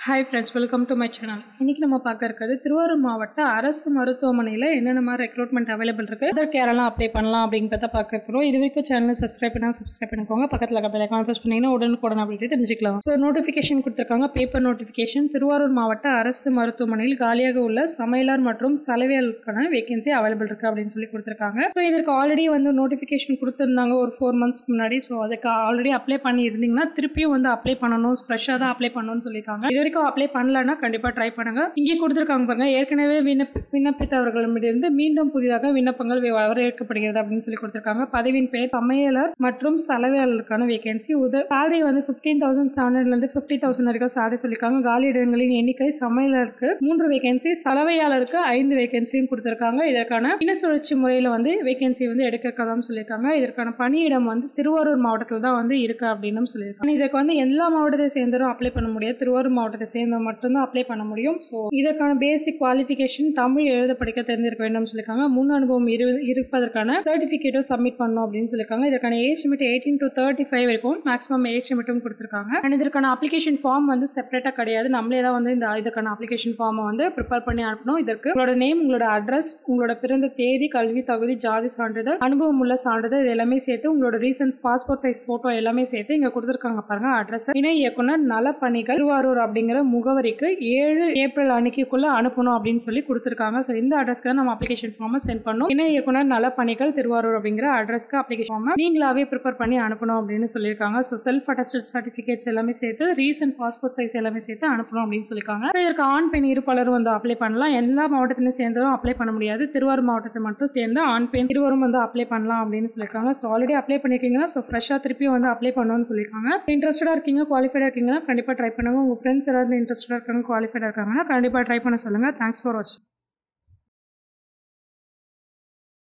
hi friends welcome to my channel இன்னைக்கு நம்ம பார்க்க இருக்கிறது திருவாரூர் மாவட்ட அரசு மருத்துவமனையில் என்னென்ன மாதிரி ரெக்ரூட்மெண்ட் அவைலபிள் இருக்கு அதற்கு யாரெல்லாம் அப்ளை பண்ணலாம் அப்படிங்கிறத பார்க்க இருக்கிறோம் இது வரைக்கும் சேனல் சப்ஸ்கிரைப் பண்ணால் சப்ஸ்கிரைப் பண்ணிக்கோங்க பக்கத்தில் இருக்க பெல் ஐக்கான் ப்ரெஸ் பண்ணிங்கன்னா உடனுக்குடன் அப்படி தெரிஞ்சுக்கலாம் ஸோ நோட்டிஃபிகேஷன் கொடுத்துருக்காங்க பேப்பர் நோட்டிஃபிகேஷன் திருவாரூர் மாவட்ட அரசு மருத்துவமனையில் காலியாக உள்ள சமையலார் மற்றும் சலவையாளருக்கான வேகன்சி அவைலபிள் இருக்கு அப்படின்னு சொல்லி கொடுத்துருக்காங்க ஸோ இதற்கு ஆல்ரெடி வந்து நோட்டிஃபிகேஷன் கொடுத்துருந்தாங்க ஒரு ஃபோர் மந்த்ஸ்க்கு முன்னாடி ஸோ அதுக்கு ஆல்ரெடி அப்ளை பண்ணி இருந்தீங்கன்னா திருப்பியும் வந்து அப்ளை பண்ணணும் ஃப்ரெஷ்ஷாக தான் அப்ளை பண்ணணும்னு சொல்லியிருக்காங்க இது வரைக்கும் அப்ளை பண்ணலன்னா கண்டிப்பாக ட்ரை பண்ணுங்க இங்கே கொடுத்துருக்காங்க பாருங்க ஏற்கனவே விண்ணப்ப விண்ணப்பித்தவர்களிடமிருந்து மீண்டும் புதிதாக விண்ணப்பங்கள் வே- வரவேற்கப்படுகிறது அப்படின்னு சொல்லி கொடுத்துருக்காங்க பதவியின் பெயர் சமையலர் மற்றும் சலவையாளருக்கான வேகன்சி உத சேலரி வந்து ஃபிஃப்டீன் தௌசண்ட் செவன் ஹண்ட்ரட்லேருந்து ஃபிஃப்டி தௌசண்ட் வரைக்கும் சேலரி சொல்லியிருக்காங்க காலி இடங்களின் எண்ணிக்கை சமையலருக்கு மூன்று வேகன்சி சலவையாளருக்கு ஐந்து வேகன்சியும் கொடுத்துருக்காங்க இதற்கான இன சுழற்சி முறையில் வந்து வேகன்சி வந்து எடுக்கிறதாவும் சொல்லியிருக்காங்க இதற்கான பணியிடம் வந்து திருவாரூர் மாவட்டத்தில் தான் வந்து இருக்கு அப்படின்னு சொல்லியிருக்காங்க இதுக்கு வந்து எல்லா மாவட்டத்தை சேர்ந்தரும் அப்ளை பண்ண முடியாது திருவாரூர் மாவட்டத்தை சேர்ந்தவங்க மட்டும்தான் அப்ளை பண்ண முடியும் ஸோ இதற்கான பேசிக் குவாலிஃபிகேஷன் தமிழ் எழுத படிக்க தெரிஞ்சிருக்க வேண்டும் சொல்லியிருக்காங்க முன் அனுபவம் இரு இருப்பதற்கான சர்டிஃபிகேட்டும் சப்மிட் பண்ணணும் அப்படின்னு சொல்லியிருக்காங்க இதற்கான age limit eighteen to thirty five வரைக்கும் மேக்ஸிமம் ஏஜ் லிமிட்டும் கொடுத்துருக்காங்க அண்ட் இதற்கான அப்ளிகேஷன் ஃபார்ம் வந்து செப்பரேட்டாக கிடையாது நம்மளே தான் வந்து இந்த இதற்கான அப்ளிகேஷன் ஃபார்மை வந்து ப்ரிப்பேர் பண்ணி அனுப்பணும் இதற்கு உங்களோட நேம் உங்களோட அட்ரஸ் உங்களோட பிறந்த தேதி கல்வி தகுதி ஜாதி சான்றிதழ் அனுபவம் உள்ள சான்றிதழ் இது எல்லாமே சேர்த்து உங்களோட ரீசன்ட் பாஸ்போர்ட் சைஸ் ஃபோட்டோ எல்லாமே சேர்த்து இங்கே கொடுத்துருக்காங்க பாருங்க அட்ரஸ் இணை இயக்குனர் நலப்பணிகள் திருவாரூர் அப்படிங்கிற முகவரிக்கு ஏழு ஏப்ரல் அன்னைக்குள்ள அனுப்பணும் அப்படின்னு சொல்லி கொடுத்துருக்காங்க ஸோ இந்த அட்ரஸ்க்கு தான் நம்ம அப்ளிகேஷன் ஃபார்மை சென்ட் பண்ணணும் இணை இயக்குனர் நலப்பணிகள் திருவாரூர் அப்படிங்கிற அட்ரஸ்க்கு அப்ளிகேஷன் ஃபார்மை நீங்களாவே ப்ரிப்பேர் பண்ணி அனுப்பணும் அப்படின்னு சொல்லியிருக்காங்க ஸோ செல்ஃப் அட்டஸ்டட் சர்டிஃபிகேட்ஸ் எல்லாமே சேர்த்து ரீசன்ட் பாஸ்போர்ட் சைஸ் எல்லாமே சேர்த்து அனுப்பணும் அப்படின்னு சொல்லியிருக்காங்க ஸோ இதற்கு ஆண் பெண் இருப்பாளரும் வந்து அப்ளை பண்ணலாம் எல்லா மாவட்டத்திலும் சேர்ந்ததும் அப்ளை பண்ண முடியாது திருவாரூர் மாவட்டத்தை மட்டும் சேர்ந்து ஆண் பெண் இருவரும் வந்து அப்ளை பண்ணலாம் அப்படின்னு சொல்லியிருக்காங்க ஸோ ஆல்ரெடி அப்ளை பண்ணிருக்கீங்கன்னா ஸோ ஃப்ரெஷ்ஷாக திருப்பியும் வந்து அப்ளை பண்ணணும்னு சொல்லியிருக்காங்க இன்ட்ரெஸ்டடாக இருக்கீங்க குவாலிஃபைடாக இருக்கீங்கன்னா கண்டிப்பாக ட்ரை பண்ணுங்க உங்கள் ஃப்ரெண்ட்ஸ் யாராவது இன்ட்ரெஸ்டடாக இருக்காங்க குவாலிஃபைடாக இருக்காங்கன்னா கண்டிப்பாக ட்ரை பண்ண சொல்லுங்கள் தேங்க்ஸ் ஃபார் வாட்சிங்